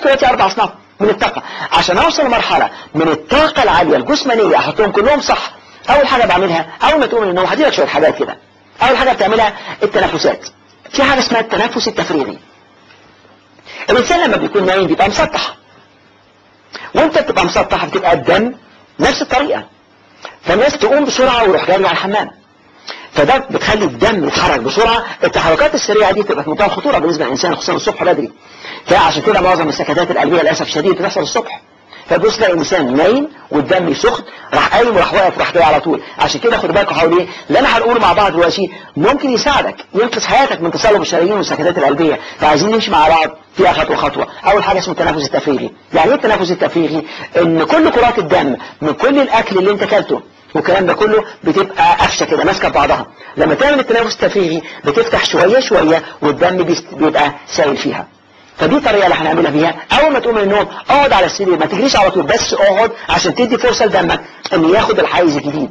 دلوقتي اربع اصناف من الطاقه عشان اوصل لمرحله من الطاقه العاليه الجسمانيه احطهم كلهم صح اول حاجه بعملها اول ما تقوم من النوم هديلك شويه حاجات كده اول حاجه بتعملها التنفسات في حاجه اسمها التنفس التفريغي الانسان لما بيكون نايم بيبقى مسطح وانت بتبقى مسطح بتبقى الدم نفس الطريقه فالناس تقوم بسرعه ويروح جاري على الحمام فده بتخلي الدم يتحرك بسرعه التحركات السريعه دي بتبقى في منتهى الخطوره بالنسبه للانسان خصوصا الصبح بدري فعشان كده معظم السكتات القلبيه للاسف الشديد بتحصل الصبح فتبص تلاقي انسان نايم والدم سخن راح قايم وراح واقف وراح جاي على طول عشان كده خد بالكم حوالي ايه اللي انا هنقوله مع بعض دلوقتي ممكن يساعدك ينقذ حياتك من تصلب الشرايين والسكتات القلبيه فعايزين نمشي مع بعض فيها خطوه خطوه اول حاجه اسمه التنفس التفريغي يعني ايه التنفس التفريغي ان كل كرات الدم من كل الاكل اللي انت اكلته والكلام ده كله بتبقى قفشه كده ماسكه في بعضها لما تعمل التنفس التفريغي بتفتح شويه شويه والدم بيست- بيبقى سايل فيها فدي الطريقه اللي هنعملها فيها اول ما تقوم من النوم اقعد على السرير ما تجريش على طول بس اقعد عشان تدي فرصه لدمك ان ياخد الحيز الجديد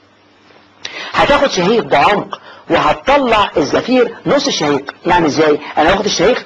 هتاخد شهيق بعمق وهتطلع الزفير نص الشهيق يعني ازاي انا هاخد الشهيق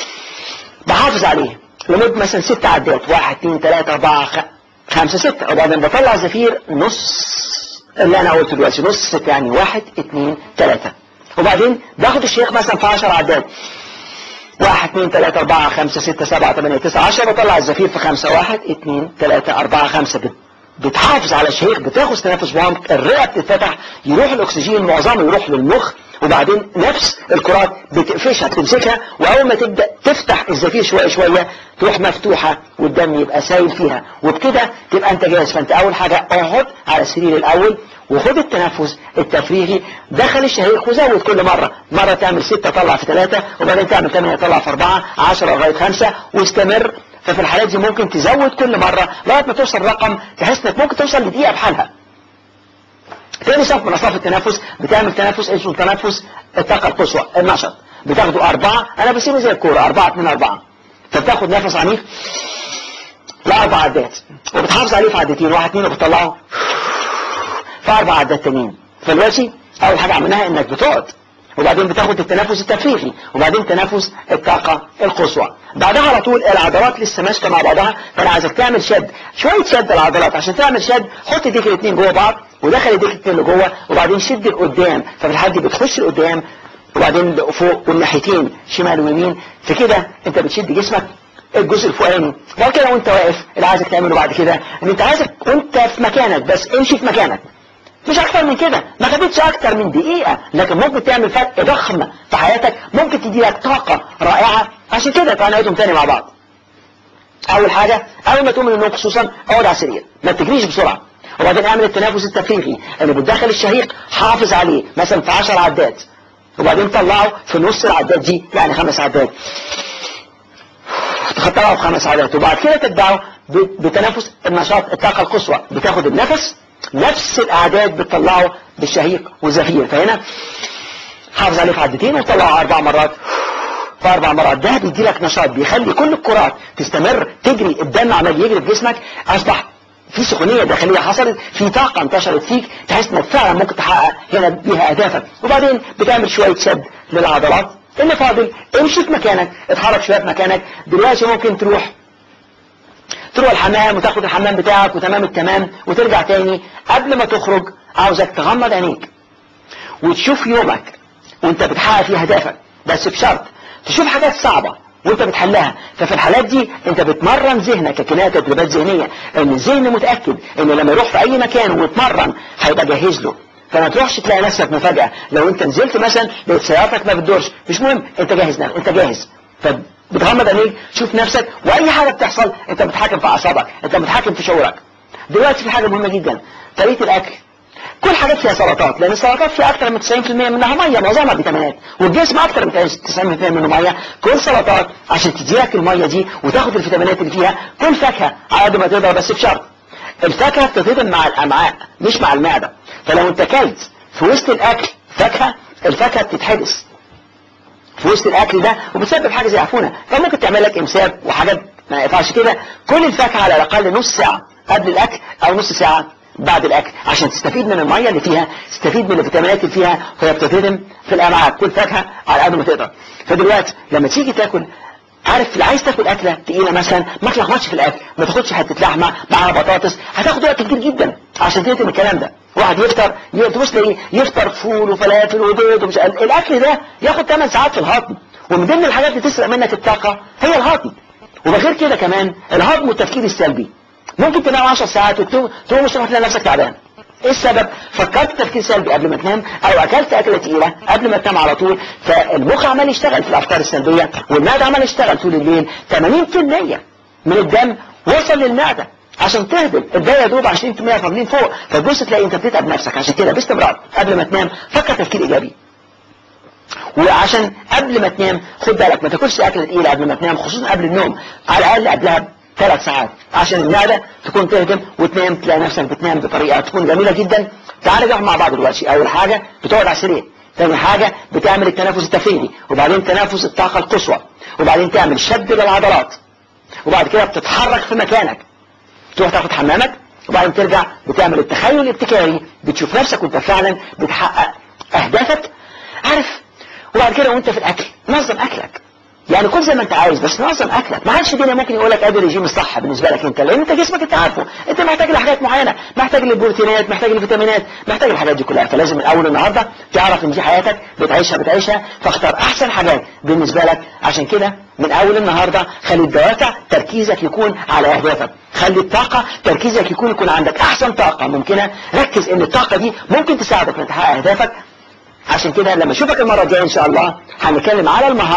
بحافظ عليه لمدة مثلا ست عدات واحد اتنين تلاتة اربعة خ... خمسة ستة وبعدين بطلع الزفير نص اللي انا قلته دلوقتي نص ستة يعني واحد اتنين تلاتة وبعدين باخد الشهيق مثلا في 10 عدات واحد اثنين ثلاثة أربعة خمسة ستة سبعة ثمانية تسعة عشرة بطلع الزفير في خمسة واحد اثنين ثلاثة أربعة خمسة بت- بتحافظ على الشهيق بتاخد تنفس بعمق الرئة بتتفتح يروح الأكسجين معظمه يروح للمخ وبعدين نفس الكرات بتقفشها بتمسكها وأول ما تبدأ تفتح الزفير شوية شوية تروح مفتوحة والدم يبقى سايل فيها وبكده تبقى أنت جاهز فأنت أول حاجة اقعد على السرير الأول وخد التنفس التفريغي دخل الشهيق وزود كل مرة مرة تعمل ستة طلع في ثلاثة وبعدين تعمل ثمانية طلع في أربعة عشرة لغاية خمسة واستمر ففي الحالات دي ممكن تزود كل مرة لغاية ما توصل رقم تحس انك ممكن توصل لدقيقة بحالها تاني صف من أصناف التنفس بتعمل تنفس اسمه تنفس الطاقة القصوى النشط بتاخده أربعة أنا بسيبه زي الكورة أربعة اتنين أربعة فبتاخد نفس عميق لأربع عدات وبتحافظ عليه في عدتين واحد اتنين وبتطلعه في أربع عدات تانيين فدلوقتي أول حاجة عملناها إنك بتقعد وبعدين بتاخد التنفس التفريغي وبعدين تنفس الطاقة القصوى بعدها على طول العضلات لسه ماسكة مع بعضها فأنا عايزك تعمل شد شوية شد العضلات عشان تعمل شد حط ايديك الاثنين جوه بعض ودخل ايديك الاثنين لجوه وبعدين شد لقدام ففي الحالة دي بتخش لقدام وبعدين فوق والناحيتين شمال ويمين فكده انت بتشد جسمك الجزء الفوقاني بعد كده وانت واقف اللي عايزك تعمله بعد كده ان انت عايزك وانت في مكانك بس امشي في مكانك مش اكتر من كده ما خدتش اكتر من دقيقة لكن ممكن تعمل فرق ضخم في حياتك ممكن تدي لك طاقة رائعة عشان كده تعالى نعيدهم تاني مع بعض اول حاجة اول ما تقوم من النوم خصوصا اقعد على السرير ما تجريش بسرعة وبعدين اعمل التنفس التفريغي اللي بتدخل الشهيق حافظ عليه مثلا في 10 عدات وبعدين طلعه في نص العدات دي يعني خمس عدات تطلعه في خمس عدات وبعد كده تتبعه ب- بتنفس النشاط الطاقة القصوى بتاخد النفس نفس الأعداد بتطلعه بالشهيق والزفير فهنا حافظ عليه في عدتين وتطلعه أربع مرات في أربع مرات ده بيدي لك نشاط بيخلي كل الكرات تستمر تجري الدم عمال يجري في جسمك أصبح في سخونية داخلية حصلت في طاقة انتشرت فيك تحس انك فعلا ممكن تحقق هنا بيها أهدافك وبعدين بتعمل شوية شد للعضلات اللي فاضل امشي في مكانك اتحرك شوية في مكانك دلوقتي ممكن تروح تروح الحمام وتاخد الحمام بتاعك وتمام التمام وترجع تاني قبل ما تخرج عاوزك تغمض عينيك وتشوف يومك وانت بتحقق فيه هدفك بس بشرط تشوف حاجات صعبة وانت بتحلها ففي الحالات دي انت بتمرن ذهنك ككناية تدريبات ذهنية ان الذهن متأكد ان لما يروح في اي مكان ويتمرن هيبقى جاهز له فما تروحش تلاقي نفسك مفاجأة لو انت نزلت مثلا لقيت سيارتك ما بتدورش مش مهم انت جاهز نعم. انت جاهز فبتغمض عينيك شوف نفسك واي حاجة بتحصل انت بتحكم في اعصابك انت بتحكم في شعورك دلوقتي في حاجة مهمة جدا طريقة الاكل كل حاجات فيها سلطات لان السلطات فيها اكتر من 90% منها ميه معظمها فيتامينات والجسم اكتر من 90% منه ميه كل سلطات عشان تديلك الميه دي وتاخد الفيتامينات اللي فيها كل فاكهه على قد ما تقدر بس بشرط الفاكهه بتتهضم مع الامعاء مش مع المعده فلو انت كلت في وسط الاكل فاكهه الفاكهه بتتحبس في وسط الاكل ده وبتسبب حاجه زي عفونه فممكن تعمل لك امساك وحاجات ما ينفعش كده كل الفاكهه على الاقل نص ساعه قبل الاكل او نص ساعه بعد الاكل عشان تستفيد من الميه اللي فيها تستفيد من الفيتامينات اللي فيها وهي بتتهضم في الامعاء كل فاكهه على قد ما تقدر فدلوقتي لما تيجي تاكل عارف اللي عايز تاكل اكله تقيله مثلا ما تلخبطش في الاكل ما تاخدش حته لحمه معاها بطاطس هتاخد وقت كتير جدا عشان تهتم الكلام ده واحد يفطر تبص تلاقيه يفطر فول وفلافل وبيض ومش الاكل ده ياخد 8 ساعات في الهضم ومن ضمن الحاجات اللي تسرق منك الطاقه هي الهضم وبغير كده كمان الهضم والتفكير السلبي ممكن تنام 10 ساعات وتقوم تقوم الصبح تلاقي نفسك تعبان ايه السبب فكرت تفكير سلبي قبل ما تنام او اكلت اكله تقيله قبل ما تنام على طول فالمخ عمال يشتغل في الافكار السلبيه والمعده عمال يشتغل طول الليل 80% من الدم وصل للمعده عشان تهدم الباقي يا دوب 20% فاضلين فوق فتبص تلاقي انت بتتعب نفسك عشان كده باستمرار قبل ما تنام فكر تفكير ايجابي وعشان قبل ما تنام خد بالك ما تاكلش اكله تقيله قبل ما تنام خصوصا قبل النوم على الاقل قبلها ثلاث ساعات عشان المعده تكون تهدم وتنام تلاقي نفسك بتنام بطريقه تكون جميله جدا تعالى نقعد مع بعض دلوقتي اول حاجه بتقعد على السرير ثاني حاجه بتعمل التنفس التفريغي وبعدين تنفس الطاقه القصوى وبعدين تعمل شد للعضلات وبعد كده بتتحرك في مكانك تروح تاخد حمامك وبعدين ترجع بتعمل التخيل الابتكاري بتشوف نفسك وانت فعلا بتحقق اهدافك عارف وبعد كده وانت في الاكل نظم اكلك يعني كل زي ما انت عايز بس نظم اكلك ما حدش فينا ممكن يقول لك ادي الرجيم الصح بالنسبه لك انت لان انت جسمك انت عارفه انت محتاج لحاجات معينه محتاج للبروتينات محتاج للفيتامينات محتاج الحاجات دي كلها فلازم من اول النهارده تعرف ان دي حياتك بتعيشها بتعيشها فاختار احسن حاجات بالنسبه لك عشان كده من اول النهارده خلي الدوافع تركيزك يكون على اهدافك خلي الطاقه تركيزك يكون يكون عندك احسن طاقه ممكنه ركز ان الطاقه دي ممكن تساعدك انك تحقق اهدافك عشان كده لما اشوفك المره الجايه ان شاء الله هنتكلم على المهارة